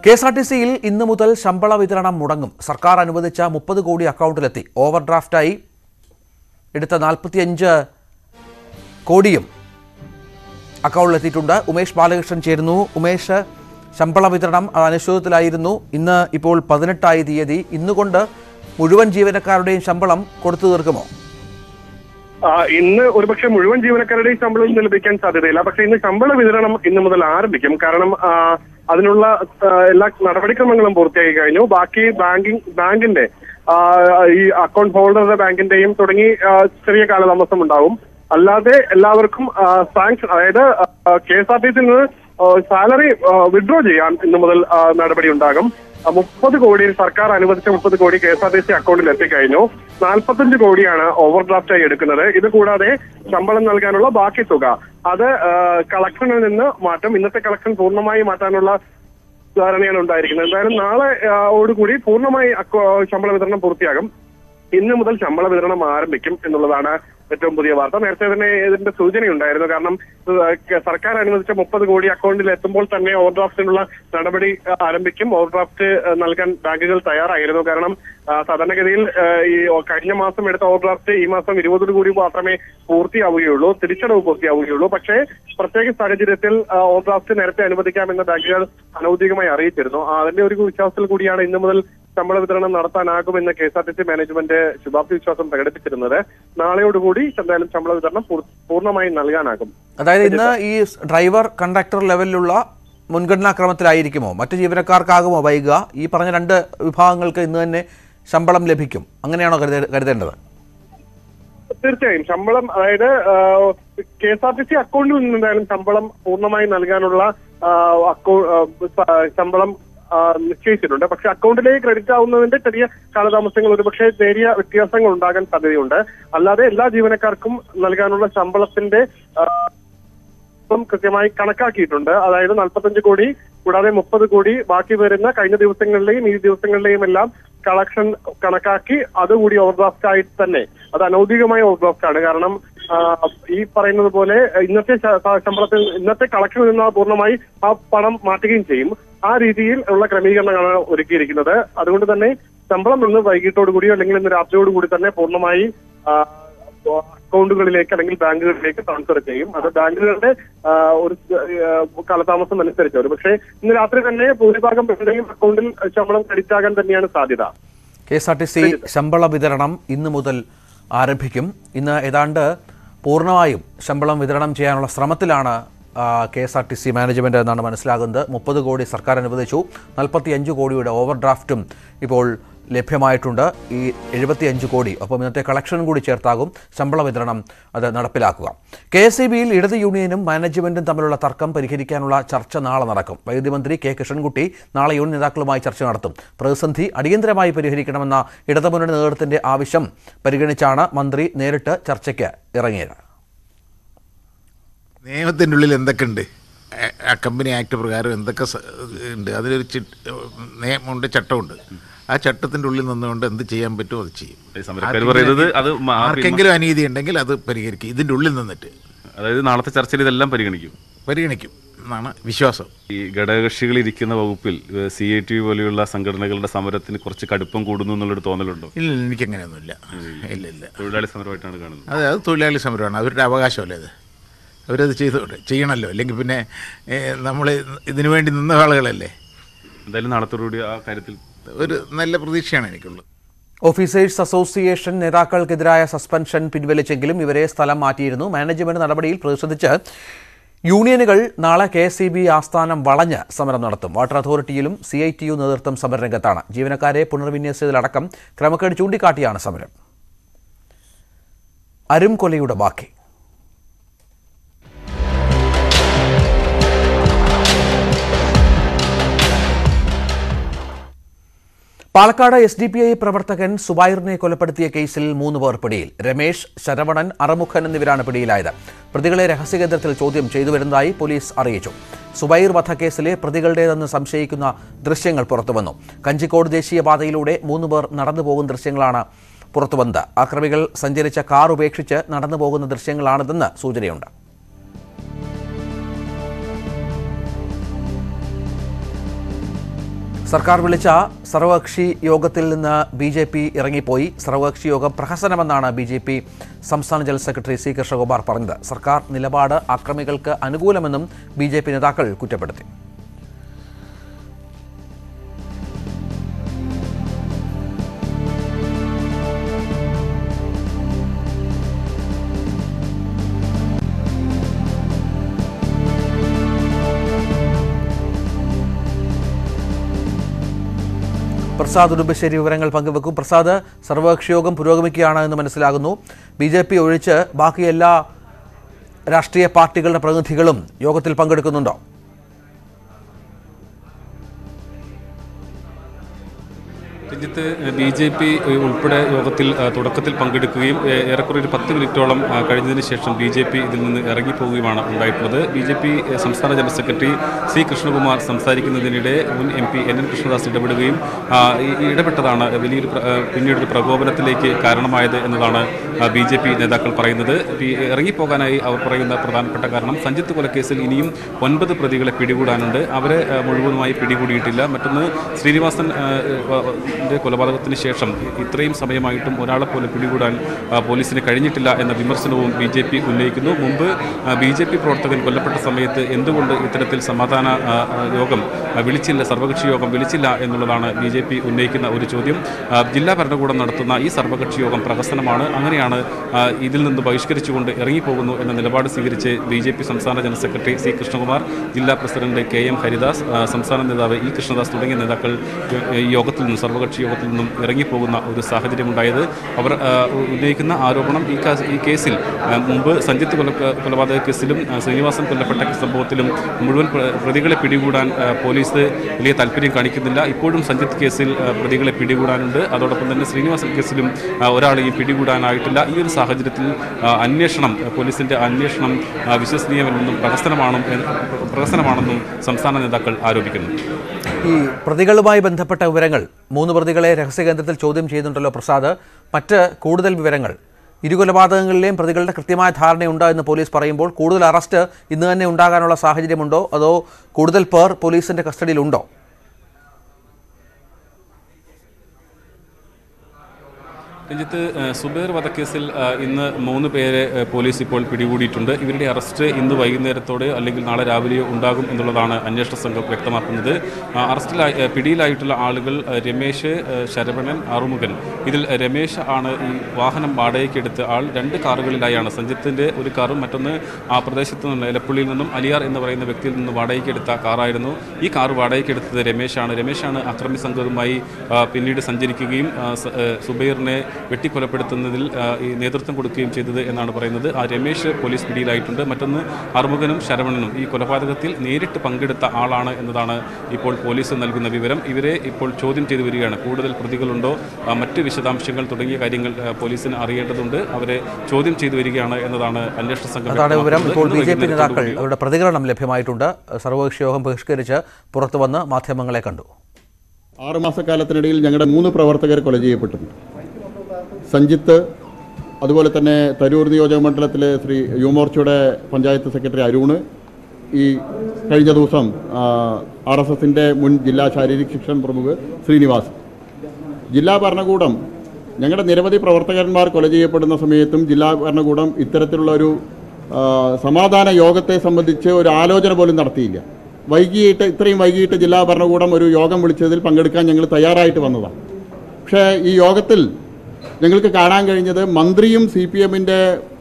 K S R T സിയിൽ ഇന്നു മുതൽ ശമ്പള വിതരണം മുടങ്ങും സർക്കാർ അനുവദിച്ച മുപ്പത് കോടി അക്കൗണ്ടിലെത്തി ഓവർ ഡ്രാഫ്റ്റായി എടുത്ത നാൽപ്പത്തിയഞ്ച് കോടിയും അക്കൗണ്ടിലെത്തിയിട്ടുണ്ട് ഉമേഷ് ബാലകൃഷ്ണൻ ചേരുന്നു ഉമേഷ് ശമ്പള വിതരണം അത് അനിശ്ചിതത്തിലായിരുന്നു ഇന്ന് ഇപ്പോൾ പതിനെട്ടായി തീയതി ഇന്നുകൊണ്ട് മുഴുവൻ ജീവനക്കാരുടെയും ശമ്പളം കൊടുത്തു തീർക്കുമോ ആ, ഇന്ന് ഒരുപക്ഷെ മുഴുവൻ ജീവനക്കാരുടെയും ശമ്പളം ഇന്ന് ലഭിക്കാൻ സാധ്യതയില്ല പക്ഷെ ഇന്ന് ശമ്പള വിതരണം ഇന്ന് മുതൽ ആരംഭിക്കും കാരണം ആ, അതിനുള്ള ആ, എല്ലാ നടപടിക്രമങ്ങളും പൂർത്തിയായി കഴിഞ്ഞു ബാക്കി ബാങ്കിങ് ബാങ്കിന്റെ ആ, ഈ അക്കൗണ്ട് ഹോൾഡറുടെ ബാങ്കിന്റെയും തുടങ്ങി ആ, ചെറിയ കാലതാമസം ഉണ്ടാവും അല്ലാതെ എല്ലാവർക്കും സാങ്ഷൻ അതായത് കെ എസ് ആർ ടി സിയിൽ നിന്ന് സാലറി വിഡ്രോ ചെയ്യാൻ ഇന്ന് മുതൽ ആ, നടപടി ഉണ്ടാകും മുപ്പത് കോടി സർക്കാർ അനുവദിച്ച മുപ്പത് കോടി K S R T C അക്കൗണ്ടിൽ എത്തിക്കഴിഞ്ഞു നാൽപ്പത്തഞ്ച് കോടിയാണ് ഓവർ ഡ്രാഫ്റ്റായി എടുക്കുന്നത് ഇത് കൂടാതെ ശമ്പളം നൽകാനുള്ള ബാക്കി തുക അത് ആ, കളക്ഷനിൽ നിന്ന് മാറ്റം ഇന്നത്തെ കളക്ഷൻ പൂർണ്ണമായി മാറ്റാനുള്ള ധാരണയാണ് ഉണ്ടായിരിക്കുന്നത് എന്തായാലും നാളെ ആ, ഓടുകൂടി പൂർണ്ണമായി അക്കോ- ശമ്പള വിതരണം പൂർത്തിയാകും ഇന്ന് മുതൽ ശമ്പള വിതരണം ആരംഭിക്കും എന്നുള്ളതാണ് ഏറ്റവും പുതിയ വാർത്ത നേരത്തെ തന്നെ ഇതിന്റെ സൂചനയുണ്ടായിരുന്നു കാരണം ഏഹ്, സർക്കാർ അനുവദിച്ച മുപ്പത് കോടി അക്കൗണ്ടിൽ എത്തുമ്പോൾ തന്നെ ഓവർഡ്രാഫ്റ്റിനുള്ള നടപടി ഏഹ്, ആരംഭിക്കും ഓവർഡ്രാഫ്റ്റ് ഏഹ്, നൽകാൻ ബാങ്കുകൾ തയ്യാറായിരുന്നു കാരണം ആ, സാധാരണഗതിയിൽ ഏഹ്, ഈ കഴിഞ്ഞ മാസം എടുത്ത ഓവർഡ്രാഫ്റ്റ് ഈ മാസം ഇരുപതോട് കൂടി മാത്രമേ പൂർത്തിയാവുകയുള്ളൂ തിരിച്ചടവ് പൂർത്തിയാവുകയുള്ളൂ പക്ഷേ പ്രത്യേക സാഹചര്യത്തിൽ ആ, ഓവർഡ്രാഫ്റ്റ് നേരത്തെ അനുവദിക്കാമെന്ന് ബാങ്കുകൾ അനൌദ്യോഗികമായി അറിയിച്ചിരുന്നു ആ, അതിന്റെ ഒരു വിശ്വാസത്തിൽ കൂടിയാണ് ഇന്നു മുതൽ ശമ്പള വിതരണം നടത്താനാകുമെന്ന് K S R T C management ശുഭാപ്തി വിശ്വാസം പ്രകടിപ്പിച്ചിരുന്നത് നാളെയോടുകൂടി എന്തായാലും ശമ്പള വിതരണം പൂർ- പൂർണ്ണമായും നൽകാനാകും അതായത് ഇന്ന് ഈ ഡ്രൈവർ കണ്ടക്ടർ ലെവലിലുള്ള മുൻഗണനാക്രമത്തിലായിരിക്കുമോ മറ്റു ജീവനക്കാർക്കാകുമോ വൈകുക ഈ പറഞ്ഞ രണ്ട് വിഭാഗങ്ങൾക്ക് ഇന്ന് തന്നെ ശമ്പളം ലഭിക്കും അങ്ങനെയാണോ കരുതേ- കരുതേണ്ടത് തീർച്ചയായും ശമ്പളം അതായത് K S R T C അക്കൗണ്ടിൽ നിന്ന് എന്തായാലും ശമ്പളം പൂർണ്ണമായി നൽകാനുള്ള ആ, അക്കൗ- ആ, സ- ശമ്പളം ആ, നിശ്ചയിച്ചിട്ടുണ്ട് പക്ഷെ അക്കൗണ്ടിലേക്ക് ക്രെഡിറ്റ് ആവുന്നതിന്റെ ചെറിയ കാലതാമസങ്ങൾ ഒരുപക്ഷെ നേരിയ വ്യത്യാസങ്ങൾ ഉണ്ടാകാൻ സാധ്യതയുണ്ട് അല്ലാതെ എല്ലാ ജീവനക്കാർക്കും നൽകാനുള്ള ശമ്പളത്തിന്റെ ആ, ഇപ്പം കൃത്യമായി കണക്കാക്കിയിട്ടുണ്ട് അതായത് നാൽപ്പത്തഞ്ച് കോടി കൂടാതെ മുപ്പത് കോടി ബാക്കി വരുന്ന കഴിഞ്ഞ ദിവസങ്ങളിലെയും ഈ ദിവസങ്ങളിലെയും എല്ലാം കളക്ഷൻ കണക്കാക്കി അതുകൂടി ഓവർഡ്രാഫ്റ്റ് ആയിട്ട് തന്നെ അത് അനൌദ്യോഗികമായ ഓവർഡ്രാഫ്റ്റ് ആണ് കാരണം ആ, ഈ പറയുന്നത് പോലെ ഇന്നത്തെ ശ- ശ- ശമ്പളത്തിൽ ഇന്നത്തെ കളക്ഷനിൽ നിന്ന് പൂർണ്ണമായി ആ പണം മാറ്റുകയും ചെയ്യും ആ രീതിയിൽ ഉള്ള ക്രമീകരണങ്ങളാണ് ഒരുക്കിയിരിക്കുന്നത് അതുകൊണ്ട് തന്നെ ശമ്പളം ഇന്ന് വൈകിട്ടോടു കൂടിയോ അല്ലെങ്കിൽ ഇന്ന് രാത്രിയോട് കൂടി തന്നെ പൂർണ്ണമായി ആ, അക്കൗണ്ടുകളിലേക്ക് അല്ലെങ്കിൽ ബാങ്കുകളിലേക്ക് ട്രാൻസ്ഫർ ചെയ്യും അത് ബാങ്കുകളുടെ ആ, ഒരു ആ, കാലതാമസം അനുസരിച്ച് ഒരു പക്ഷേ ഇന്ന് രാത്രി തന്നെ ഭൂരിഭാഗം പേരുടെയും അക്കൗണ്ടിൽ ശമ്പളം ക്രെഡിറ്റ് ആകാൻ തന്നെയാണ് സാധ്യത K S R T C ശമ്പള വിതരണം ഇന്ന് മുതൽ ആരംഭിക്കും ഇന്ന് ഏതാണ്ട് പൂർണ്ണമായും ശമ്പളം വിതരണം ചെയ്യാനുള്ള ശ്രമത്തിലാണ് K S R T C management എന്നാണ് മനസ്സിലാകുന്നത് മുപ്പത് കോടി സർക്കാർ അനുവദിച്ചു നാൽപ്പത്തി അഞ്ച് കോടിയുടെ ഓവർ ഡ്രാഫ്റ്റും ഇപ്പോൾ ലഭ്യമായിട്ടുണ്ട് ഈ എഴുപത്തിയഞ്ച് കോടി ഒപ്പം ഇന്നത്തെ കളക്ഷൻ കൂടി ചേർത്താകും ശമ്പള വിതരണം അത് നടപ്പിലാക്കുക കെ എസ് ഇ ബിയിൽ ഇടത് യൂണിയനും മാനേജ്മെന്റും തമ്മിലുള്ള തർക്കം പരിഹരിക്കാനുള്ള ചർച്ച നാളെ നടക്കും വൈദ്യുതി മന്ത്രി കെ കൃഷ്ണൻകുട്ടി നാളെ യൂണിയൻ നേതാക്കളുമായി ചർച്ച നടത്തും പ്രതിസന്ധി അടിയന്തരമായി പരിഹരിക്കണമെന്ന ഇടതുമുന്നണി നേതൃത്വത്തിന്റെ ആവശ്യം പരിഗണിച്ചാണ് മന്ത്രി നേരിട്ട് ചർച്ചയ്ക്ക് ഇറങ്ങിയത് നിയമത്തിൻ്റെ ഉള്ളിൽ എന്തൊക്കെ ഉണ്ട് ആ- ആ കമ്പനി ആക്ട് പ്രകാരം എന്തൊക്കെ സ- ഉണ്ട് അതിലൊരു ചിട്ട് നിയമമുണ്ട് ചട്ടമുണ്ട് ആ ചട്ടത്തിൻ്റെ ഉള്ളിൽ നിന്നുകൊണ്ട് എന്ത് ചെയ്യാൻ പറ്റുമോ അത് ചെയ്യും ഈ സമരക്കാർ പറയുന്നത് അത് മാ- ആർക്കെങ്കിലും അനീതി ഉണ്ടെങ്കിൽ അത് പരിഹരിക്കും ഇതിൻ്റെ ഉള്ളിൽ നിന്നിട്ട് അതായത് നാളത്തെ ചർച്ചയിൽ ഇതെല്ലാം പരിഗണിക്കും പരിഗണിക്കും എന്നാണ് വിശ്വാസം ഈ ഘടകകക്ഷികൾ ഇരിക്കുന്ന വകുപ്പിൽ സി ഐ ടി പോലെയുള്ള സംഘടനകളുടെ സമരത്തിന് കുറച്ച് കടുപ്പം കൂടുന്നു എന്നുള്ളൊരു തോന്നലുണ്ടോ ഇല്ല എനിക്കങ്ങനെയൊന്നുമില്ല ഇല്ല ഇല്ല തൊഴിലാളി സമരമായിട്ടാണ് കാണുന്നത് അത് അത് തൊഴിലാളി സമരമാണ് അവരുടെ അവകാശമല്ലേ അത് അവരത് ചെയ്തോട്ടെ ചെയ്യണമല്ലോ അല്ലെങ്കിൽ പിന്നെ നമ്മൾ ഇതിനു വേണ്ടി നിന്ന ആളുകളല്ലേ എന്തായാലും നാളത്തോടുകൂടി ആ കാര്യത്തിൽ ഒരു നല്ല പ്രതീക്ഷയാണ് എനിക്കുള്ളത് ഓഫീസേഴ്സ് അസോസിയേഷൻ നേതാക്കൾക്കെതിരായ സസ്പെൻഷൻ പിൻവലിച്ചെങ്കിലും ഇവരെ സ്ഥലം മാറ്റിയിരുന്നു മാനേജ്മെന്റ് നടപടിയിൽ പ്രതിഷേധിച്ച് യൂണിയനുകൾ നാളെ കെ എസ് ബി ആസ്ഥാനം വളഞ്ഞ് സമരം നടത്തും വാട്ടർ അതോറിറ്റിയിലും സി ഐ ടി യു നേതൃത്വം സമരരംഗത്താണ് ജീവനക്കാരെ പുനർവിന്യസിച്ചതിലടക്കം ക്രമക്കേട് ചൂണ്ടിക്കാട്ടിയാണ് സമരം അരും കൊലയുടെ ബാക്കി Palakkad S D P I പ്രവർത്തകൻ സുബൈറിനെ കൊലപ്പെടുത്തിയ കേസിൽ മൂന്ന് പേർ പിടിയിൽ രമേശ് ശരവണൻ അറമുഖൻ എന്നിവരാണ് പിടിയിലായത് പ്രതികളെ രഹസ്യകേന്ദ്രത്തിൽ ചോദ്യം ചെയ്തുവരുന്നതായി പോലീസ് അറിയിച്ചു സുബൈർ വധക്കേസിലെ പ്രതികളുടേതെന്ന് സംശയിക്കുന്ന ദൃശ്യങ്ങൾ പുറത്തുവന്നു കഞ്ചിക്കോട് ദേശീയപാതയിലൂടെ മൂന്ന് പേർ നടന്നു പോകുന്ന ദൃശ്യങ്ങളാണ് പുറത്തുവന്നത് അക്രമികൾ സഞ്ചരിച്ച കാർ ഉപേക്ഷിച്ച് നടന്നു പോകുന്ന ദൃശ്യങ്ങളാണിതെന്ന് സൂചനയുണ്ട് സർക്കാർ വിളിച്ച സർവകക്ഷി യോഗത്തിൽ നിന്ന് ബി ജെ പി ഇറങ്ങിപ്പോയി സർവകക്ഷി യോഗം പ്രഹസനമെന്നാണ് ബി ജെ പി സംസ്ഥാന ജനറൽ സെക്രട്ടറി സി കൃഷ്ണകുമാർ പറഞ്ഞത് സർക്കാർ നിലപാട് അക്രമികൾക്ക് അനുകൂലമെന്നും ബി ജെ പി നേതാക്കൾ കുറ്റപ്പെടുത്തി പ്രസാദ് ഉടുമ്പശ്ശേരി വിവരങ്ങൾ പങ്കുവെക്കും പ്രസാദ് സർവകക്ഷി യോഗം പുരോഗമിക്കുകയാണ് എന്ന് മനസ്സിലാകുന്നു ബി ജെ പി ഒഴിച്ച് ബാക്കി എല്ലാ രാഷ്ട്രീയ പാർട്ടികളുടെ പ്രതിനിധികളും യോഗത്തിൽ പങ്കെടുക്കുന്നുണ്ടോ രഞ്ജിത്ത് ബി ജെ പി ഉൾപ്പെടെ യോഗത്തിൽ ആ, തുടക്കത്തിൽ പങ്കെടുക്കുകയും ഏ, ഏറെക്കുറെ ഒരു പത്ത് മിനിറ്റോളം ആ, കഴിഞ്ഞതിന് ശേഷം ബി ജെ പി ഇതിൽ നിന്ന് ഇറങ്ങിപ്പോവുകയുമാണ് ഉണ്ടായിട്ടുള്ളത് ബി ജെ പി സംസ്ഥാന ജനറൽ സെക്രട്ടറി സി കൃഷ്ണകുമാർ സംസാരിക്കുന്നതിനിടെ മുൻ M P N N Krishnadas ഇടപെടുകയും ആ, ഈ- ഈ ഇടപെട്ടതാണ് വലിയൊരു പ്ര- ആ, പിന്നീടൊരു പ്രകോപനത്തിലേക്ക് കാരണമായത് എന്നതാണ് ബി ജെ പി നേതാക്കൾ പറയുന്നത് ഈ ഇറങ്ങിപ്പോകാനായി അവർ പറയുന്ന പ്രധാനപ്പെട്ട കാരണം സഞ്ജിത്ത് കൊലക്കേസിൽ ഇനിയും ഒൻപത് പ്രതികളെ പിടികൂടാനുണ്ട് അവരെ ആ, മുഴുവനുമായി പിടികൂടിയിട്ടില്ല മറ്റൊന്ന് ശ്രീനിവാസൻ ആ, വ- ന്റെ കൊലപാതകത്തിന് ശേഷം ഇത്രയും സമയമായിട്ടും ഒരാളെ പോലും പിടികൂടാൻ ആ, പോലീസിന് കഴിഞ്ഞിട്ടില്ല എന്ന വിമർശനവും ബി ജെ പി ഉന്നയിക്കുന്നു മുമ്പ് ബി ജെ പി പ്രവർത്തകൻ കൊല്ലപ്പെട്ട സമയത്ത് എന്തുകൊണ്ട് ഇത്തരത്തിൽ സമാധാന ആ, ആ, യോഗം ആ, വിളിച്ചില്ല സർവകക്ഷി യോഗം വിളിച്ചില്ല എന്നുള്ളതാണ് ബി ജെ പി ഉന്നയിക്കുന്ന ഒരു ചോദ്യം ആ, ജില്ലാ ഭരണകൂടം നടത്തുന്ന ഈ സർവകക്ഷി യോഗം പ്രഹസനമാണ് അങ്ങനെയാണ് ആ, ഇതിൽ നിന്ന് ബഹിഷ്കരിച്ചുകൊണ്ട് ഇറങ്ങിപ്പോകുന്നു എന്ന നിലപാട് സ്വീകരിച്ച് ബി ജെ പി സംസ്ഥാന ജനറൽ സെക്രട്ടറി സി കൃഷ്ണകുമാർ ജില്ലാ പ്രസിഡന്റ് കെ എം ഹരിദാസ് ആ, സംസ്ഥാന നേതാവ് ഇ കൃഷ്ണദാസ് തുടങ്ങിയ നേതാക്കൾ ഏ, ഈ യോഗത്തിൽ നിന്നും സർവകക്ഷി യോഗത്തിൽ നിന്നും ഇറങ്ങിപ്പോകുന്ന ഒരു സാഹചര്യമുണ്ടായത് അവർ ആ, ഉന്നയിക്കുന്ന ആരോപണം ഈ കാ- ഈ കേസിൽ ആ, മുമ്പ് സഞ്ജിത്ത് കൊല കൊലപാതക കേസിലും ആ, ശ്രീനിവാസൻ കൊല്ലപ്പെട്ട സംഭവത്തിലും മുഴുവൻ പ്ര- പ്രതികളെ പിടികൂടാൻ ആ, പോലീസ് വലിയ താല്പര്യം കാണിക്കുന്നില്ല ഇപ്പോഴും സഞ്ജിത്ത് കേസിൽ ആ, പ്രതികളെ പിടികൂടാനുണ്ട് അതോടൊപ്പം തന്നെ ശ്രീനിവാസൻ കേസിലും ആ, ഒരാളെയും പിടികൂടാനായിട്ടില്ല ഈ ഒരു സാഹചര്യത്തിൽ ആ, അന്വേഷണം ആ, പോലീസിന്റെ അന്വേഷണം ആ, വിശ്വസനീയമല്ലെന്നും പ്രഹസനമാണെന്നും പ്രഹസനമാണെന്നും സംസ്ഥാന നേതാക്കൾ ആരോപിക്കുന്നു ഈ പ്രതികളുമായി ബന്ധപ്പെട്ട വിവരങ്ങൾ മൂന്ന് പ്രതികളെ രഹസ്യകേന്ദ്രത്തിൽ ചോദ്യം ചെയ്യുന്നുണ്ടല്ലോ പ്രസാദ് മറ്റ് കൂടുതൽ വിവരങ്ങൾ ഇരു കൊലപാതകങ്ങളിലെയും പ്രതികളുടെ കൃത്യമായ ധാരണയുണ്ടോ എന്ന് പോലീസ് പറയുമ്പോൾ കൂടുതൽ അറസ്റ്റ് ഇന്ന് തന്നെ ഉണ്ടാകാനുള്ള സാഹചര്യമുണ്ടോ അതോ കൂടുതൽ പേർ പോലീസിന്റെ കസ്റ്റഡിയിലുണ്ടോ രഞ്ജിത്ത് ഏഹ്, സുബൈർ വധക്കേസിൽ ഏഹ്, ഇന്ന് മൂന്ന് പേരെ ഏഹ്, പോലീസ് ഇപ്പോൾ പിടികൂടിയിട്ടുണ്ട് ഇവരുടെ അറസ്റ്റ് ഇന്ന് വൈകുന്നേരത്തോടെ അല്ലെങ്കിൽ നാളെ രാവിലെയോ ഉണ്ടാകും എന്നുള്ളതാണ് അന്വേഷണ സംഘം വ്യക്തമാക്കുന്നത് ആ, അറസ്റ്റിലായി ഏഹ്, പിടിയിലായിട്ടുള്ള ആളുകൾ ഏഹ്, രമേശ് ഏഹ്, ശരവണൻ ആറുമുഖൻ ഇതിൽ രമേശ് ആണ് ഈ വാഹനം വാടകയ്ക്കെടുത്ത് ആൾ രണ്ട് കാറുകളിലായാണ് സഞ്ജിത്തിൻ്റെ ഒരു കാറും മറ്റൊന്ന് ആ പ്രദേശത്ത് നിന്ന് എലപ്പുള്ളിയിൽ നിന്നും അലിയാർ എന്ന് പറയുന്ന വ്യക്തിയിൽ നിന്ന് വാടകയ്ക്കെടുത്ത കാറായിരുന്നു ഈ കാർ വാടകയ്ക്കെടുത്തത് രമേശാണ് രമേശാണ് അക്രമി സംഘവുമായി ആ, പിന്നീട് സഞ്ചരിക്കുകയും ആ, സ- ഏഹ്, സുബൈറിനെ വെട്ടിക്കൊലപ്പെടുത്തുന്നതിൽ ആ, ഈ നേതൃത്വം കൊടുക്കുകയും ചെയ്തത് എന്നാണ് പറയുന്നത് ആ രമേശ് പോലീസ് പിടിയിലായിട്ടുണ്ട് മറ്റൊന്ന് അറുമുഖനും ശരവണനും ഈ കൊലപാതകത്തിൽ നേരിട്ട് പങ്കെടുത്ത ആളാണ് എന്നതാണ് ഇപ്പോൾ പോലീസ് നൽകുന്ന വിവരം ഇവരെ ഇപ്പോൾ ചോദ്യം ചെയ്തു വരികയാണ് കൂടുതൽ പ്രതികളുണ്ടോ ആ, മറ്റ് വിശദാംശങ്ങൾ തുടങ്ങിയ കാര്യങ്ങൾ ആ, പോലീസിന് അറിയേണ്ടതുണ്ട് അവരെ ചോദ്യം ചെയ്തു വരികയാണ് എന്നതാണ് അന്വേഷണ സംഘം അതാണ് വിവരം വ്യക്തമാക്കുന്നത്. ഇപ്പോൾ ബി ഇന്ന് ജെ പി നേതാക്കൾ വൈകുന്നേരത്തോടുകൂടി അവരുടെ പ്രതികരണം ലഭ്യമായിട്ടുണ്ട് സർവകക്ഷി യോഗം ബഹിഷ്കരിച്ച് പുറത്തു വന്ന് മാധ്യമങ്ങളെ കണ്ടു ആറുമാസക്കാലത്തിനിടയിൽ ഞങ്ങളുടെ മൂന്ന് പ്രവർത്തകർ കൊല ചെയ്യപ്പെട്ടിട്ടുണ്ട് സഞ്ജിത്ത് അതുപോലെ തന്നെ തരൂർ നിയോജക മണ്ഡലത്തിലെ ശ്രീ യുവമോർച്ചയുടെ പഞ്ചായത്ത് സെക്രട്ടറി അരുണ് ഈ കഴിഞ്ഞ ദിവസം ആർ എസ് എസിൻ്റെ മുൻ ജില്ലാ ശാരീരിക ശിക്ഷൺ പ്രമുഖ് ശ്രീനിവാസ് ജില്ലാ ഭരണകൂടം ഞങ്ങളുടെ നിരവധി പ്രവർത്തകന്മാർ കൊല ചെയ്യപ്പെടുന്ന സമയത്തും ജില്ലാ ഭരണകൂടം ഇത്തരത്തിലുള്ള ഒരു ആ, സമാധാന യോഗത്തെ സംബന്ധിച്ച് ഒരു ആലോചന പോലും നടത്തിയില്ല വൈകിട്ട് ഇത്രയും വൈകിട്ട് ജില്ലാ ഭരണകൂടം ഒരു യോഗം വിളിച്ചതിൽ പങ്കെടുക്കാൻ ഞങ്ങൾ തയ്യാറായിട്ട് വന്നതാണ് പക്ഷേ ഈ യോഗത്തിൽ ഞങ്ങൾക്ക് കാണാൻ കഴിഞ്ഞത് മന്ത്രിയും സി പി എമ്മിൻ്റെ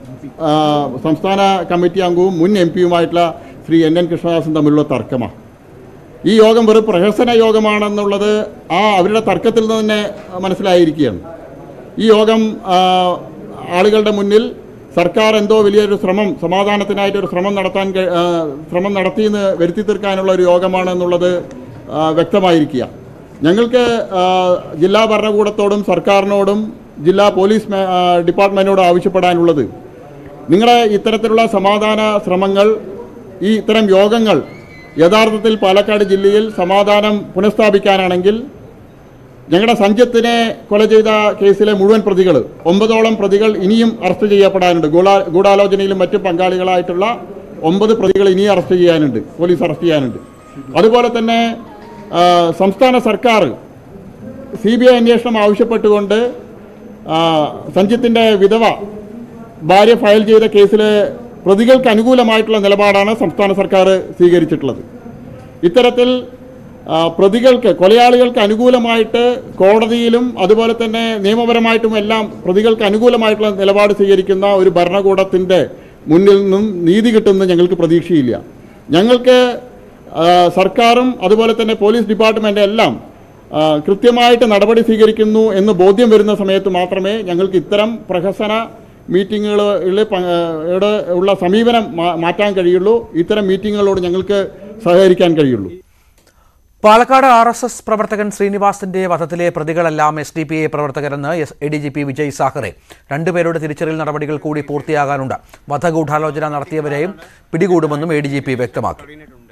സംസ്ഥാന കമ്മിറ്റി അംഗവും മുൻ എം പിയുമായിട്ടുള്ള ശ്രീ എൻ എൻ കൃഷ്ണദാസും തമ്മിലുള്ള തർക്കമാണ് ഈ യോഗം വെറും പ്രഹസന യോഗമാണെന്നുള്ളത് ആ അവരുടെ തർക്കത്തിൽ നിന്ന് തന്നെ മനസ്സിലായിരിക്കുകയാണ് ഈ യോഗം ആ, ആളുകളുടെ മുന്നിൽ സർക്കാർ എന്തോ വലിയൊരു ശ്രമം സമാധാനത്തിനായിട്ടൊരു ശ്രമം നടത്താൻ കഴി- ആ, ശ്രമം നടത്തിയെന്ന് വരുത്തി തീർക്കാനുള്ള ഒരു യോഗമാണെന്നുള്ളത് ആ, വ്യക്തമായിരിക്കുക ഞങ്ങൾക്ക് ആ, ജില്ലാ ഭരണകൂടത്തോടും സർക്കാരിനോടും ജില്ലാ പോലീസ് മേ- ആ, ഡിപ്പാർട്ട്മെൻറ്റിനോടും ആവശ്യപ്പെടാനുള്ളത് നിങ്ങളുടെ ഇത്തരത്തിലുള്ള സമാധാന ശ്രമങ്ങൾ ഈ ഇത്തരം യോഗങ്ങൾ യഥാർത്ഥത്തിൽ പാലക്കാട് ജില്ലയിൽ സമാധാനം പുനഃസ്ഥാപിക്കാനാണെങ്കിൽ ഞങ്ങളുടെ സഞ്ജത്തിനെ കൊല ചെയ്ത കേസിലെ മുഴുവൻ പ്രതികൾ ഒമ്പതോളം പ്രതികൾ ഇനിയും അറസ്റ്റ് ചെയ്യപ്പെടാനുണ്ട് ഗൂഢാ ഗൂഢാലോചനയിലും മറ്റു പങ്കാളികളായിട്ടുള്ള ഒമ്പത് പ്രതികൾ ഇനിയും അറസ്റ്റ് ചെയ്യാനുണ്ട് പോലീസ് അറസ്റ്റ് ചെയ്യാനുണ്ട് അതുപോലെ തന്നെ ആ, സംസ്ഥാന സർക്കാർ സി ബി ഐ അന്വേഷണം ആവശ്യപ്പെട്ടുകൊണ്ട് ആ, സഞ്ജിത്തിൻ്റെ വിധവ ഭാര്യ ഫയൽ ചെയ്ത കേസിൽ പ്രതികൾക്ക് അനുകൂലമായിട്ടുള്ള നിലപാടാണ് സംസ്ഥാന സർക്കാർ സ്വീകരിച്ചിട്ടുള്ളത് ഇത്തരത്തിൽ ആ, പ്രതികൾക്ക് കൊലയാളികൾക്ക് അനുകൂലമായിട്ട് കോടതിയിലും അതുപോലെ തന്നെ നിയമപരമായിട്ടും എല്ലാം പ്രതികൾക്ക് അനുകൂലമായിട്ടുള്ള നിലപാട് സ്വീകരിക്കുന്ന ഒരു ഭരണകൂടത്തിൻ്റെ മുന്നിൽ നിന്നും നീതി കിട്ടുമെന്ന് ഞങ്ങൾക്ക് പ്രതീക്ഷയില്ല ഞങ്ങൾക്ക് ആ, സർക്കാരും അതുപോലെ തന്നെ പോലീസ് ഡിപ്പാർട്ട്മെൻ്റ് എല്ലാം ആ, കൃത്യമായിട്ട് നടപടി സ്വീകരിക്കുന്നു എന്ന് ബോധ്യം വരുന്ന സമയത്ത് മാത്രമേ ഞങ്ങൾക്ക് ഇത്തരം പ്രഹസന മീറ്റിങ്ങുകളിൽ പ- ഉള്ള സമീപനം മാ- മാറ്റാൻ കഴിയുള്ളൂ ഇത്തരം മീറ്റിങ്ങുകളോട് ഞങ്ങൾക്ക് സഹകരിക്കാൻ കഴിയുള്ളൂ പാലക്കാട് ആർ എസ് എസ് പ്രവർത്തകൻ ശ്രീനിവാസിന്റെ വധത്തിലെ പ്രതികളെല്ലാം എസ് ഡി പി ഐ പ്രവർത്തകരെന്ന് S A D G P Vijay Sakhare രണ്ടുപേരുടെ തിരിച്ചറിയൽ നടപടികൾ കൂടി പൂർത്തിയാകാനുണ്ട് വധഗൂഢാലോചന നടത്തിയവരെയും പിടികൂടുമെന്നും എ ഡി ജി പി വ്യക്തമാക്കി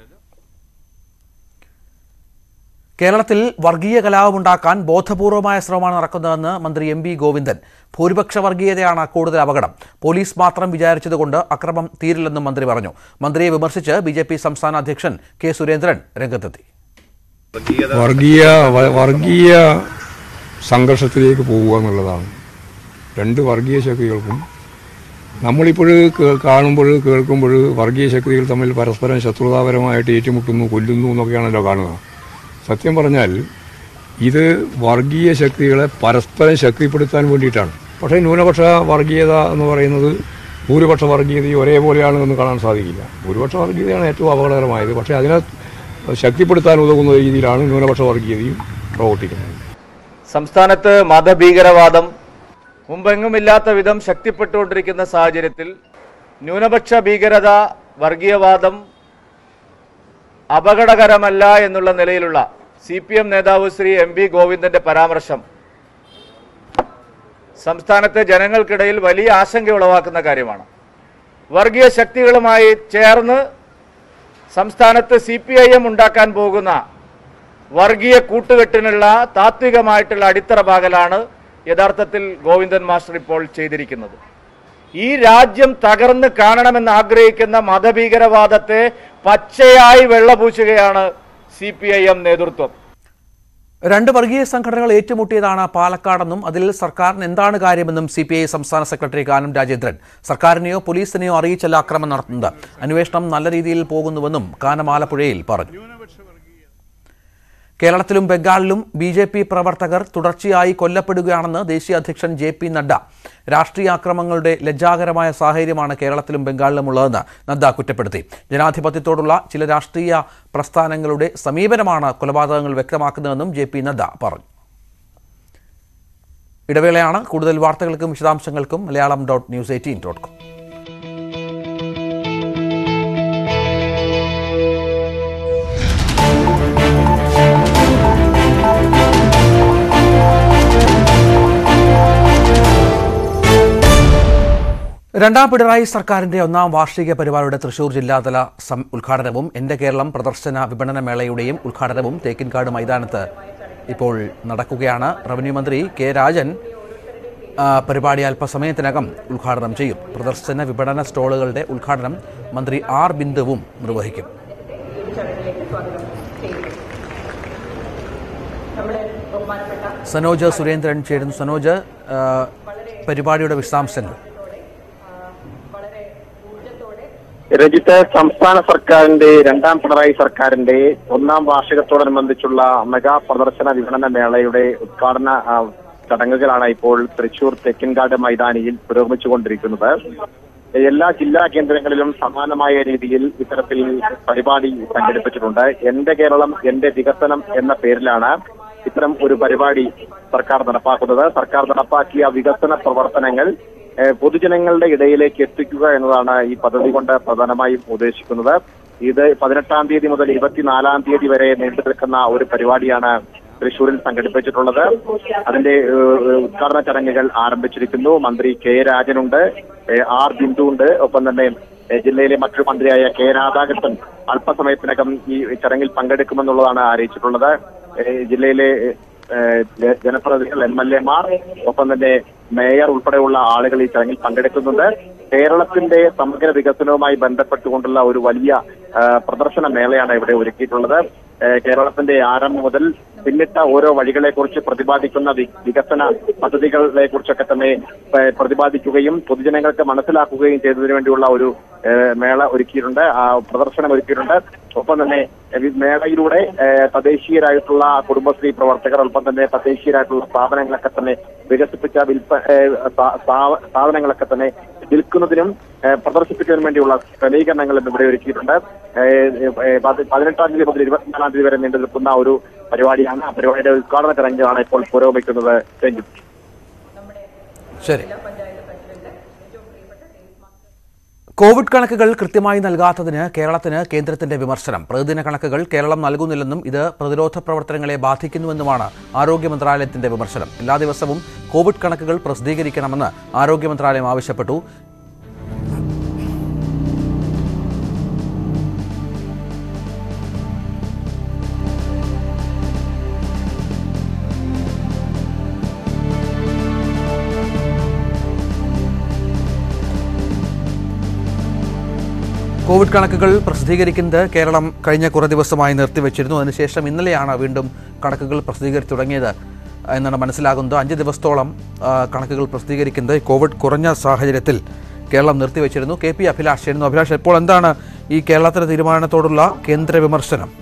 കേരളത്തിൽ വർഗീയ കലാപമുണ്ടാക്കാൻ ബോധപൂർവമായ ശ്രമമാണ് നടക്കുന്നതെന്ന് മന്ത്രി എം വി ഗോവിന്ദൻ ഭൂരിപക്ഷ വർഗീയതയാണ് കൂടുതൽ അപകടം പോലീസ് മാത്രം വിചാരിച്ചതുകൊണ്ട് അക്രമം തീരില്ലെന്നും മന്ത്രി പറഞ്ഞു മന്ത്രിയെ വിമർശിച്ച് ബി ജെ പി സംസ്ഥാന അധ്യക്ഷൻ കെ സുരേന്ദ്രൻ രംഗത്തെത്തി വർഗീയ വ- വർഗീയ സംഘർഷത്തിലേക്ക് പോവുക എന്നുള്ളതാണ് രണ്ട് വർഗീയ ശക്തികൾക്കും നമ്മളിപ്പോൾ കാണുമ്പോൾ കേൾക്കുമ്പോൾ വർഗീയ ശക്തികൾ തമ്മിൽ പരസ്പരം ശത്രുതാപരമായിട്ട് ഏറ്റുമുട്ടുന്നു കൊല്ലുന്നു എന്നൊക്കെയാണല്ലോ കാണുക സത്യം പറഞ്ഞാൽ ഇത് വർഗീയ ശക്തികളെ പരസ്പരം ശക്തിപ്പെടുത്താൻ വേണ്ടിയിട്ടാണ് പക്ഷേ ന്യൂനപക്ഷ വർഗീയത എന്ന് പറയുന്നത് ഭൂരിപക്ഷ വർഗീയതയും ഒരേപോലെയാണ് എന്ന് കാണാൻ സാധിക്കില്ല ഭൂരിപക്ഷ വർഗീയതയാണ് ഏറ്റവും അപകടകരമായത് പക്ഷേ അതിനെ ശക്തിപ്പെടുത്താൻ ഉതകുന്ന രീതിയിലാണ് ന്യൂനപക്ഷ വർഗീയതയും പ്രവർത്തിക്കുന്നത് സംസ്ഥാനത്ത് മതഭീകരവാദം മുമ്പെങ്ങുമില്ലാത്ത വിധം ശക്തിപ്പെട്ടുകൊണ്ടിരിക്കുന്ന സാഹചര്യത്തിൽ ന്യൂനപക്ഷ ഭീകരത വർഗീയവാദം അപകടകരമല്ല എന്നുള്ള നിലയിലുള്ള സി പി എം നേതാവ് ശ്രീ എം വി ഗോവിന്ദന്റെ പരാമർശം സംസ്ഥാനത്തെ ജനങ്ങൾക്കിടയിൽ വലിയ ആശങ്ക ഉളവാക്കുന്ന കാര്യമാണ് വർഗീയ ശക്തികളുമായി ചേർന്ന് സംസ്ഥാനത്ത് സി പി ഐ എം ഉണ്ടാക്കാൻ പോകുന്ന വർഗീയ കൂട്ടുകെട്ടിനുള്ള താത്വികമായിട്ടുള്ള അടിത്തറ പാകലാണ് യഥാർത്ഥത്തിൽ ഗോവിന്ദൻ മാസ്റ്റർ ഇപ്പോൾ ചെയ്തിരിക്കുന്നത് ഈ രാജ്യം തകർന്ന് കാണണമെന്ന് ആഗ്രഹിക്കുന്ന മതഭീകരവാദത്തെ പച്ചയായി വെള്ളപൂശുകയാണ് സി പി ഐ എം നേതൃത്വം രണ്ട് വർഗീയ സംഘടനകൾ ഏറ്റുമുട്ടിയതാണ് പാലക്കാടെന്നും അതിൽ സർക്കാരിന് എന്താണ് കാര്യമെന്നും സി പി ഐ സംസ്ഥാന സെക്രട്ടറി കാനം രാജേന്ദ്രൻ സർക്കാരിനെയോ പോലീസിനെയോ അറിയിച്ചല്ല ആക്രമണം നടത്തുന്നത് അന്വേഷണം നല്ല രീതിയിൽ പോകുന്നുവെന്നും കാനം ആലപ്പുഴയിൽ പറഞ്ഞു കേരളത്തിലും ബംഗാളിലും ബി ജെ പി പ്രവർത്തകർ തുടർച്ചയായി കൊല്ലപ്പെടുകയാണെന്ന് ദേശീയ അധ്യക്ഷൻ ജെ പി നഡ്ഡ രാഷ്ട്രീയ ആക്രമങ്ങളുടെ ലജ്ജാകരമായ സാഹചര്യമാണ് കേരളത്തിലും ബംഗാളിലുമുള്ളതെന്ന് നദ്ദ കുറ്റപ്പെടുത്തി ജനാധിപത്യത്തോടുള്ള ചില രാഷ്ട്രീയ പ്രസ്ഥാനങ്ങളുടെ സമീപനമാണ് കൊലപാതകങ്ങൾ വ്യക്തമാക്കുന്നതെന്നും ജെ പി നദ്ദ പറഞ്ഞു ഇടവേളയാണ് കൂടുതൽ വാർത്തകൾക്കും വിശദാംശങ്ങൾക്കും Malayalam dot news eighteen dot com രണ്ടാം പിണറായി സർക്കാരിന്റെ ഒന്നാം വാർഷിക പരിപാടിയുടെ തൃശൂർ ജില്ലാതല സം ഉദ്ഘാടനവും എൻ്റെ കേരളം പ്രദർശന വിപണന മേളയുടെയും ഉദ്ഘാടനവും തേക്കിൻകാട് മൈതാനത്ത് ഇപ്പോൾ നടക്കുകയാണ് റവന്യൂ മന്ത്രി കെ രാജൻ ആ, പരിപാടി അല്പസമയത്തിനകം ഉദ്ഘാടനം ചെയ്യും പ്രദർശന വിപണന സ്റ്റോളുകളുടെ ഉദ്ഘാടനം മന്ത്രി ആർ ബിന്ദുവും നിർവഹിക്കും സനോജ് സുരേന്ദ്രൻ ചേരുന്നു സനോജ് ആ, പരിപാടിയുടെ വിശദാംശങ്ങൾ രജിത്ത് സംസ്ഥാന സർക്കാരിന്റെ രണ്ടാം പിണറായി സർക്കാരിന്റെ ഒന്നാം വാർഷികത്തോടനുബന്ധിച്ചുള്ള മെഗാ പ്രദർശന വിപണന മേളയുടെ ഉദ്ഘാടന ആ, ചടങ്ങുകളാണ് ഇപ്പോൾ തൃശൂർ തെക്കിൻകാട് മൈതാനിയിൽ പുരോഗമിച്ചുകൊണ്ടിരിക്കുന്നത് എല്ലാ ജില്ലാ കേന്ദ്രങ്ങളിലും സമാനമായ രീതിയിൽ ഇത്തരത്തിൽ പരിപാടി സംഘടിപ്പിച്ചിട്ടുണ്ട് എന്റെ കേരളം എന്റെ വികസനം എന്ന പേരിലാണ് ഇത്തരം ഒരു പരിപാടി സർക്കാർ നടപ്പാക്കുന്നത് സർക്കാർ നടപ്പാക്കിയ വികസന പ്രവർത്തനങ്ങൾ ഏഹ് പൊതുജനങ്ങളുടെ ഇടയിലേക്ക് എത്തിക്കുക എന്നതാണ് ഈ പദ്ധതി കൊണ്ട് പ്രധാനമായും ഉദ്ദേശിക്കുന്നത് ഇത് പതിനെട്ടാം തീയതി മുതൽ ഇരുപത്തിനാലാം തീയതി വരെ നീണ്ടു നിൽക്കുന്ന ഒരു പരിപാടിയാണ് തൃശൂരിൽ സംഘടിപ്പിച്ചിട്ടുള്ളത് അതിന്റെ ഏഹ്, ഉദ്ഘാടന ചടങ്ങുകൾ ആരംഭിച്ചിരിക്കുന്നു മന്ത്രി കെ രാജനുണ്ട് ഏഹ്, ആർ ബിന്ദു ഉണ്ട് ഒപ്പം തന്നെ ഏഹ്, ജില്ലയിലെ മറ്റൊരു മന്ത്രിയായ കെ രാധാകൃഷ്ണൻ അല്പസമയത്തിനകം ഈ ചടങ്ങിൽ പങ്കെടുക്കുമെന്നുള്ളതാണ് അറിയിച്ചിട്ടുള്ളത് ഏഹ്, ജില്ലയിലെ ഏഹ്, ജ- ജനപ്രതിനിധികൾ എം എൽ എമാർ ഒപ്പം തന്നെ മേയർ ഉൾപ്പെടെയുള്ള ആളുകൾ ഈ ചടങ്ങിൽ പങ്കെടുക്കുന്നുണ്ട് കേരളത്തിന്റെ സമഗ്ര വികസനവുമായി ബന്ധപ്പെട്ടുകൊണ്ടുള്ള ഒരു വലിയ ആ, പ്രദർശന മേളയാണ് ഇവിടെ ഒരുക്കിയിട്ടുള്ളത് ഏഹ് കേരളത്തിന്റെ ആരംഭം മുതൽ പിന്നിട്ട ഓരോ വഴികളെ കുറിച്ച് പ്രതിപാദിക്കുന്ന വി- വികസന പദ്ധതികളെ കുറിച്ചൊക്കെ തന്നെ ഏഹ് പ്രതിപാദിക്കുകയും പൊതുജനങ്ങൾക്ക് മനസ്സിലാക്കുകയും ചെയ്തതിനു വേണ്ടിയുള്ള ഒരു ഏഹ് മേള ഒരുക്കിയിട്ടുണ്ട് ആ പ്രദർശനം ഒരുക്കിയിട്ടുണ്ട് ഒപ്പം തന്നെ ഏഹ് മേളയിലൂടെ ഏഹ് തദ്ദേശീയരായിട്ടുള്ള കുടുംബശ്രീ പ്രവർത്തകർ ഒപ്പം തന്നെ തദ്ദേശീയരായിട്ടുള്ള സ്ഥാപനങ്ങളൊക്കെ തന്നെ വികസിപ്പിച്ച വിൽപ്പ ഏഹ് സ്ഥാ- സ്ഥാ- സാധനങ്ങളൊക്കെ തന്നെ വിൽക്കുന്നതിനും ഏഹ് പ്രദർശിപ്പിക്കുന്നതിനും വേണ്ടിയുള്ള ക്രമീകരണങ്ങളും ഇവിടെ ഒരുക്കിയിട്ടുണ്ട് ഏഹ് ഏഹ് പതി- പതിനെട്ടാം തീയതി മുതൽ ഇരുപത്തിനാലാം തീയതി വരെ നീണ്ടു നിൽക്കുന്ന ഒരു പരിപാടിയാണ് ആ പരിപാടിയുടെ ഉദ്ഘാടന ചടങ്ങാണ് ഇപ്പോൾ പുരോഗമിക്കുന്നത് രഞ്ജിത്ത് ശരി കോവിഡ് കണക്കുകൾ കൃത്യമായി നൽകാത്തതിന് കേരളത്തിന് കേന്ദ്രത്തിന്റെ വിമർശനം പ്രതിദിന കണക്കുകൾ കേരളം നൽകുന്നില്ലെന്നും ഇത് പ്രതിരോധ പ്രവർത്തനങ്ങളെ ബാധിക്കുന്നുവെന്നുമാണ് ആരോഗ്യ മന്ത്രാലയത്തിന്റെ വിമർശനം എല്ലാ ദിവസവും കോവിഡ് കണക്കുകൾ പ്രസിദ്ധീകരിക്കണമെന്ന് ആരോഗ്യ മന്ത്രാലയം ആവശ്യപ്പെട്ടു കോവിഡ് കണക്കുകൾ പ്രസിദ്ധീകരിക്കുന്നത് കേരളം കഴിഞ്ഞ കുറേ ദിവസമായി നിർത്തിവെച്ചിരുന്നു അതിനുശേഷം ഇന്നലെയാണ് വീണ്ടും കണക്കുകൾ പ്രസിദ്ധീകരിച്ചു തുടങ്ങിയത് എന്നാണ് മനസ്സിലാകുന്നത് അഞ്ച് ദിവസത്തോളം ആ, കണക്കുകൾ പ്രസിദ്ധീകരിക്കുന്നത് കോവിഡ് കുറഞ്ഞ സാഹചര്യത്തിൽ കേരളം നിർത്തിവെച്ചിരുന്നു കെ പി അഭിലാഷ് ആയിരുന്നു അഭിലാഷ് ഇപ്പോൾ എന്താണ് ഈ കേരളത്തിന്റെ തീരുമാനത്തോടുള്ള കേന്ദ്ര വിമർശനം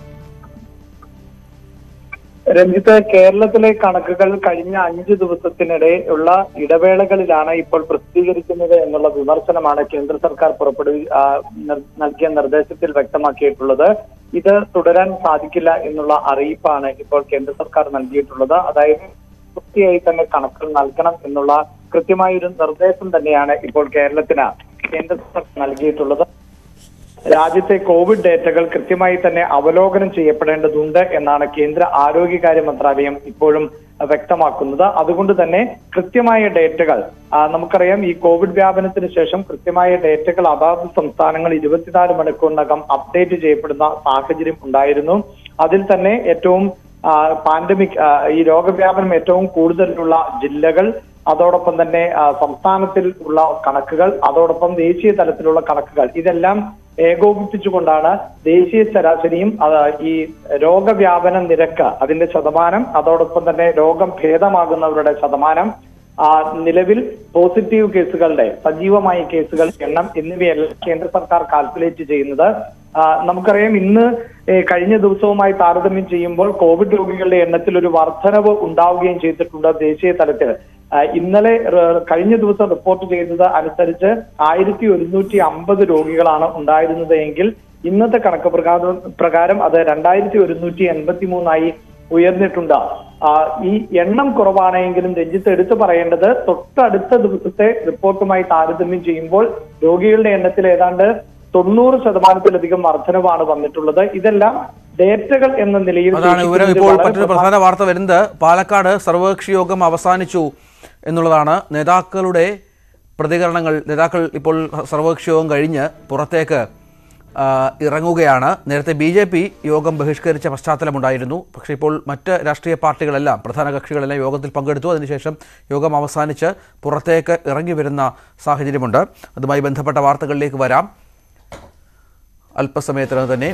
രഞ്ജിത്ത് കേരളത്തിലെ കണക്കുകൾ കഴിഞ്ഞ അഞ്ചു ദിവസത്തിനിടെ ഉള്ള ഇടവേളകളിലാണ് ഇപ്പോൾ പ്രസിദ്ധീകരിക്കുന്നത് എന്നുള്ള വിമർശനമാണ് കേന്ദ്ര സർക്കാർ പുറപ്പെടുവി ആ, നിർ- നൽകിയ നിർദ്ദേശത്തിൽ വ്യക്തമാക്കിയിട്ടുള്ളത് ഇത് തുടരാൻ സാധിക്കില്ല എന്നുള്ള അറിയിപ്പാണ് ഇപ്പോൾ കേന്ദ്ര സർക്കാർ നൽകിയിട്ടുള്ളത് അതായത് കൃത്യമായി തന്നെ കണക്കുകൾ നൽകണം എന്നുള്ള കൃത്യമായ ഒരു നിർദ്ദേശം തന്നെയാണ് ഇപ്പോൾ കേരളത്തിന് കേന്ദ്ര സർക്കാർ നൽകിയിട്ടുള്ളത് രാജ്യത്തെ കോവിഡ് ഡേറ്റകൾ കൃത്യമായി തന്നെ അവലോകനം ചെയ്യപ്പെടേണ്ടതുണ്ട് എന്നാണ് കേന്ദ്ര ആരോഗ്യകാര്യ മന്ത്രാലയം ഇപ്പോഴും വ്യക്തമാക്കുന്നത് അതുകൊണ്ട് തന്നെ കൃത്യമായ ഡേറ്റകൾ ആ, നമുക്കറിയാം ഈ കോവിഡ് വ്യാപനത്തിന് ശേഷം കൃത്യമായ ഡേറ്റകൾ അതാത് സംസ്ഥാനങ്ങൾ ഇരുപത്തിനാല് മണിക്കൂറിനകം അപ്ഡേറ്റ് ചെയ്യപ്പെടുന്ന സാഹചര്യം ഉണ്ടായിരുന്നു അതിൽ തന്നെ ഏറ്റവും പാൻഡമിക് ഈ രോഗവ്യാപനം ഏറ്റവും കൂടുതലുള്ള ജില്ലകൾ അതോടൊപ്പം തന്നെ ആ, സംസ്ഥാനത്തിൽ ഉള്ള കണക്കുകൾ അതോടൊപ്പം ദേശീയ തലത്തിലുള്ള കണക്കുകൾ ഇതെല്ലാം ഏകോപിപ്പിച്ചുകൊണ്ടാണ് ദേശീയ ശരാശരിയും ആ, ഈ രോഗവ്യാപന നിരക്ക് അതിന്റെ ശതമാനം അതോടൊപ്പം തന്നെ രോഗം ഭേദമാകുന്നവരുടെ ശതമാനം ആ, നിലവിൽ പോസിറ്റീവ് കേസുകളുടെ സജീവമായ കേസുകൾ എണ്ണം എന്നിവയെല്ലാം കേന്ദ്ര സർക്കാർ കാൽക്കുലേറ്റ് ചെയ്യുന്നത് ആ, നമുക്കറിയാം ഇന്ന് ഏ, കഴിഞ്ഞ ദിവസവുമായി താരതമ്യം ചെയ്യുമ്പോൾ കോവിഡ് രോഗികളുടെ എണ്ണത്തിൽ ഒരു വർധനവ് ഉണ്ടാവുകയും ചെയ്തിട്ടുണ്ട് ദേശീയ തലത്തിൽ ആ, ഇന്നലെ ര- കഴിഞ്ഞ ദിവസം റിപ്പോർട്ട് ചെയ്തത് അനുസരിച്ച് ആയിരത്തി ഒരുന്നൂറ്റി അമ്പത് രോഗികളാണ് ഉണ്ടായിരുന്നത് എങ്കിൽ ഇന്നത്തെ കണക്ക് പ്രകാരം പ്രകാരം അത് രണ്ടായിരത്തി ഒരുന്നൂറ്റി എൺപത്തി മൂന്നായി ഉയർന്നിട്ടുണ്ട് ആ, ഈ എണ്ണം കുറവാണെങ്കിലും രഞ്ജിത്ത് എടുത്തു പറയേണ്ടത് തൊട്ടടുത്ത ദിവസത്തെ റിപ്പോർട്ടുമായി താരതമ്യം ചെയ്യുമ്പോൾ രോഗികളുടെ എണ്ണത്തിൽ ഏതാണ്ട് തൊണ്ണൂറ് ശതമാനത്തിലധികം വർധനവാണ് വന്നിട്ടുള്ളത് ഇതെല്ലാം ഡേറ്റകൾ എന്ന നിലയിൽ അതാണ് വിവരം സൂക്ഷിക്കുന്നത് ഇപ്പോൾ വളരെ മറ്റൊരു പ്രധാന വാർത്ത വരുന്നത് പാലക്കാട് സർവകക്ഷി യോഗം അവസാനിച്ചു എന്നുള്ളതാണ് നേതാക്കളുടെ പ്രതികരണങ്ങൾ നേതാക്കൾ ഇപ്പോൾ സർവകക്ഷി യോഗം കഴിഞ്ഞ് പുറത്തേക്ക് ആ, ഇറങ്ങുകയാണ് നേരത്തെ ബി ജെ പി യോഗം ബഹിഷ്കരിച്ച പശ്ചാത്തലമുണ്ടായിരുന്നു പക്ഷേ ഇപ്പോൾ മറ്റ് രാഷ്ട്രീയ പാർട്ടികളെല്ലാം പ്രധാന കക്ഷികളെല്ലാം യോഗത്തിൽ പങ്കെടുത്തു അതിനുശേഷം യോഗം അവസാനിച്ച് പുറത്തേക്ക് ഇറങ്ങി വരുന്ന സാഹചര്യമുണ്ട് അതുമായി ബന്ധപ്പെട്ട വാർത്തകളിലേക്ക് വരാം അല്പസമയത്തിനകം തന്നെ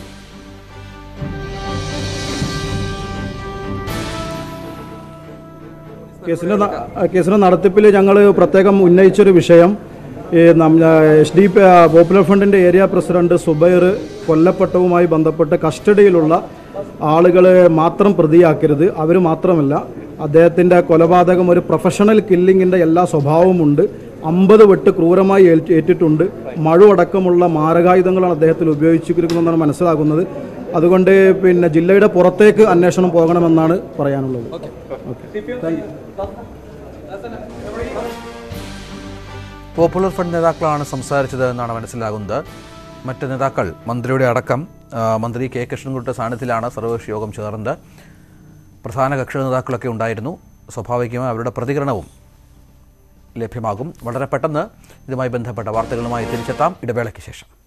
കേസിന്റെ ന- കേസിന്റെ നടത്തിപ്പിൽ ഞങ്ങൾ പ്രത്യേകം ഉന്നയിച്ചൊരു വിഷയം ഈ എച്ച് ഡി പി പോപ്പുലർ ഫണ്ടിന്റെ ഏരിയ പ്രസിഡന്റ് സുബൈർ കൊല്ലപ്പെട്ടവുമായി ബന്ധപ്പെട്ട് കസ്റ്റഡിയിലുള്ള ആളുകളെ മാത്രം പ്രതിയാക്കരുത് അവർ മാത്രമല്ല അദ്ദേഹത്തിൻ്റെ കൊലപാതകം ഒരു പ്രൊഫഷണൽ കില്ലിങ്ങിൻ്റെ എല്ലാ സ്വഭാവമുണ്ട് അമ്പത് വെട്ട് ക്രൂരമായി ഏൽറ്റ് ഏറ്റിട്ടുണ്ട് മഴു അടക്കമുള്ള മാരകായുധങ്ങളാണ് അദ്ദേഹത്തിൽ ഉപയോഗിച്ചിരിക്കുന്നതെന്നാണ് മനസ്സിലാകുന്നത് അതുകൊണ്ട് പിന്നെ ജില്ലയുടെ പുറത്തേക്ക് അന്വേഷണം പോകണമെന്നാണ് പറയാനുള്ളത് okay thank you popular front നേതാക്കളാണ് സംസാരിച്ചത് എന്നാണ് മനസ്സിലാകുന്നത് മറ്റ് നേതാക്കൾ മന്ത്രിയുടെ അടക്കം ആ, മന്ത്രി കെ കൃഷ്ണൻകുട്ടിയുടെ സാന്നിധ്യത്തിലാണ് സർവകക്ഷി യോഗം ചേർന്നത് പ്രധാന കക്ഷി നേതാക്കളൊക്കെ ഉണ്ടായിരുന്നു സ്വാഭാവികമായി അവരുടെ പ്രതികരണവും ലഭ്യമാകും വളരെ പെട്ടെന്ന് ഇതുമായി ബന്ധപ്പെട്ട വാർത്തകളുമായി തിരിച്ചെത്താം ഇടവേളയ്ക്ക് ശേഷം